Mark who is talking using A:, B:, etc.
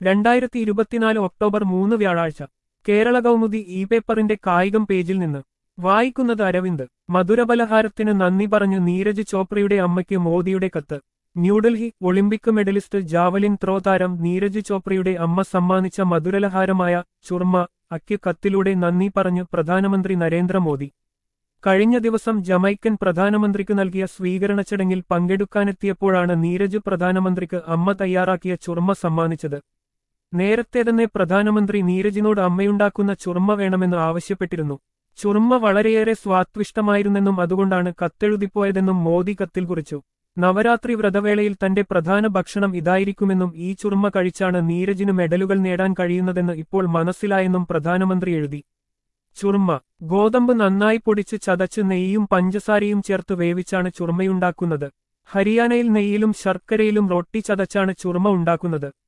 A: രണ്ടായിരത്തി ഇരുപത്തിനാല് ഒക്ടോബർ മൂന്ന് വ്യാഴാഴ്ച കേരള കൗമുദി ഇ പേപ്പറിന്റെ കായികം പേജിൽ നിന്ന് വായിക്കുന്നത് അരവിന്ദ് മധുരപലഹാരത്തിന് നന്ദി പറഞ്ഞു നീരജ് ചോപ്രയുടെ അമ്മയ്ക്ക് മോദിയുടെ കത്ത് New Delhi Olympic medallist javelin throw താരം നീരജ് ചോപ്രയുടെ അമ്മ സമ്മാനിച്ച മധുരലഹാരമായ ചുർമ അക്ക് കത്തിലൂടെ നന്ദി പറഞ്ഞു പ്രധാനമന്ത്രി നരേന്ദ്രമോദി കഴിഞ്ഞ ദിവസം ജമൈക്കൻ പ്രധാനമന്ത്രിക്ക് നൽകിയ സ്വീകരണ ചടങ്ങിൽ പങ്കെടുക്കാനെത്തിയപ്പോഴാണ് നീരജ് പ്രധാനമന്ത്രിക്ക് അമ്മ തയ്യാറാക്കിയ ചുർമ സമ്മാനിച്ചത് നേരത്തെ തന്നെ പ്രധാനമന്ത്രി നീരജിനോട് അമ്മയുണ്ടാക്കുന്ന ചുർമ വേണമെന്ന് ആവശ്യപ്പെട്ടിരുന്നു ചുർമ വളരെയേറെ സ്വാത്വിഷ്ടമായിരുന്നെന്നും അതുകൊണ്ടാണ് കത്തെഴുതിപ്പോയതെന്നും മോദി കത്തിൽ കുറിച്ചു നവരാത്രി വ്രതവേളയിൽ തന്റെ പ്രധാന ഭക്ഷണം ഇതായിരിക്കുമെന്നും ഈ ചുർമ കഴിച്ചാണ് നീരജിന് മെഡലുകൾ നേടാൻ കഴിയുന്നതെന്ന് ഇപ്പോൾ മനസ്സിലായെന്നും പ്രധാനമന്ത്രി എഴുതി ചുർമ ഗോതമ്പ് നന്നായി പൊടിച്ച് ചതച്ച് നെയ്യും പഞ്ചസാരയും ചേർത്ത് വേവിച്ചാണ് ചുർമയുണ്ടാക്കുന്നത് ഹരിയാനയിൽ നെയ്യിലും ശർക്കരയിലും റൊട്ടി ചതച്ചാണ് ചുർമ ഉണ്ടാക്കുന്നത്